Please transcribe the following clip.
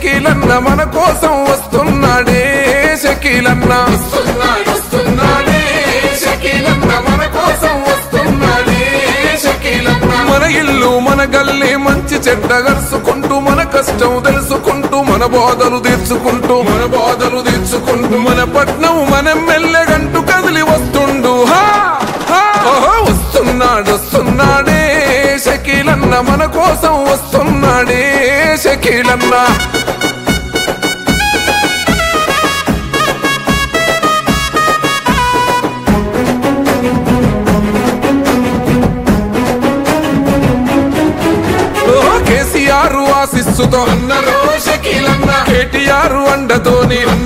షకీలన్న మన కోసం వస్తున్నాడే షకీలన్న వస్తున్నాడు వస్తున్నాడే షకీలన్న మన కోసం వస్తున్నాడే షకీలన్న మన ఇల్లు మన గల్లీ మంచి చెడ్డ గరుచుకుంటూ మన కష్టం తెలుసుకుంటూ మన బాధలు తీర్చుకుంటూ మన బాధలు తీర్చుకుంటూ మన పట్నం మన మెల్లెగంటూ కదిలి వస్తుండు హా హా. ఓహో, వస్తున్నాడు వస్తున్నాడే షకీలన్న మన కోసం వస్తున్నాడే షకీలన్న ఓ కేసీఆర్ ఆశిస్సుతో అన్నరో షకీలన్న కేటీఆర్ అండతోని